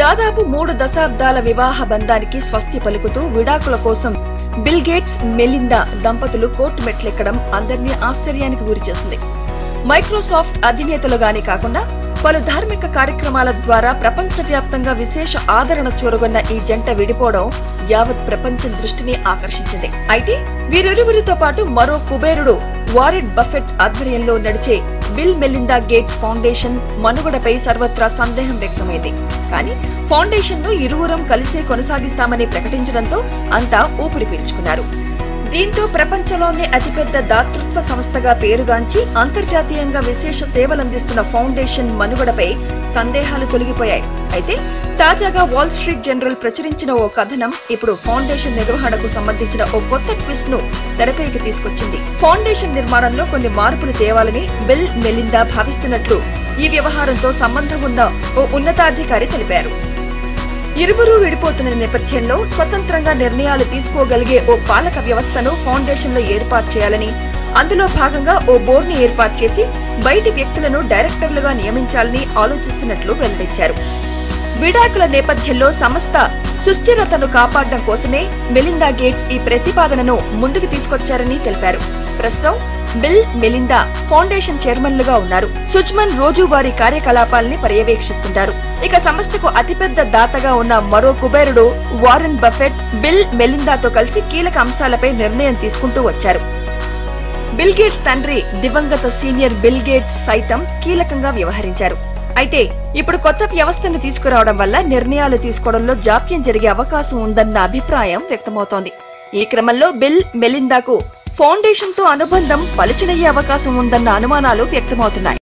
దాదాపు మూడు దశాబ్దాల వివాహ బంధానికి స్వస్తి పలుకుతూ విడాకుల కోసం బిల్ గేట్స్ మెలిందా దంపతులు కోర్టు మెట్లెక్కడం అందరినీ ఆశ్చర్యానికి గురిచేసింది మైక్రోసాఫ్ట్ అధినేతలుగానే కాకుండా పలు ధార్మిక కార్యక్రమాల ద్వారా ప్రపంచవ్యాప్తంగా విశేష ఆదరణ చూరగొన్న ఈ జంట విడిపోవడం యావత్ ప్రపంచం దృష్టిని ఆకర్షించింది అయితే వీరిరువురితో పాటు మరో కుబేరుడు వారెడ్ బఫెట్ ఆధ్వర్యంలో నడిచే బిల్ మెలిందా గేట్స్ ఫౌండేషన్ మనుగడపై సర్వత్రా సందేహం వ్యక్తమైంది కానీ ఫౌండేషన్ ను ఇరువురం కలిసే కొనసాగిస్తామని ప్రకటించడంతో అంతా ఊపిరి పీల్చుకున్నారు దీంతో ప్రపంచంలోనే అతిపెద్ద దాతృత్వ సంస్థగా పేరుగాంచి అంతర్జాతీయంగా విశేష సేవలందిస్తున్న ఫౌండేషన్ మనుగడపై సందేహాలు తొలగిపోయాయి అయితే తాజాగా వాల్ స్ట్రీట్ జనరల్ ప్రచురించిన ఓ కథనం ఇప్పుడు ఫౌండేషన్ నిర్వహణకు సంబంధించిన ఓ కొత్త ట్విస్ట్ ను తెరపైకి తీసుకొచ్చింది ఫౌండేషన్ నిర్మాణంలో కొన్ని మార్పులు తేవాలని బిల్ మెలిందా భావిస్తున్నట్లు ఈ వ్యవహారంతో సంబంధం ఉన్న ఓ ఉన్నతాధికారి తెలిపారు ఇరువురు విడిపోతున్న నేపథ్యంలో స్వతంత్రంగా నిర్ణయాలు తీసుకోగలిగే ఓ పాలక వ్యవస్థను ఫౌండేషన్ లో ఏర్పాటు చేయాలని అందులో భాగంగా ఓ బోర్డుని ఏర్పాటు చేసి బయటి వ్యక్తులను డైరెక్టర్లుగా నియమించాలని ఆలోచిస్తున్నట్లు వెల్లడించారు విడాకుల నేపథ్యంలో సంస్థ సుస్థిరతను కాపాడడం కోసమే మెలిందా గేట్స్ ఈ ప్రతిపాదనను ముందుకు తీసుకొచ్చారని తెలిపారు ప్రస్తుతం బిల్ మెలిందా ఫౌండేషన్ చైర్మన్లుగా ఉన్నారు సుజ్మన్ రోజువారీ కార్యకలాపాల్ని పర్యవేక్షిస్తుంటారు ఇక సంస్థకు అతిపెద్ద దాతగా ఉన్న మరో కుబేరుడు వారెన్ బఫెట్ బిల్ మెలిందాతో కలిసి కీలక అంశాలపై నిర్ణయం తీసుకుంటూ వచ్చారు బిల్ గేట్స్ తండ్రి దివంగత సీనియర్ బిల్ గేట్స్ సైతం కీలకంగా వ్యవహరించారు అయితే ఇప్పుడు కొత్త వ్యవస్థను తీసుకురావడం వల్ల నిర్ణయాలు తీసుకోవడంలో జాప్యం జరిగే అవకాశం ఉందన్న అభిప్రాయం వ్యక్తమవుతోంది ఈ క్రమంలో బిల్ మెలిందాకు ఫౌండేషన్తో అనుబంధం పలుచనయ్యే అవకాశం ఉందన్న అనుమానాలు వ్యక్తమవుతున్నాయి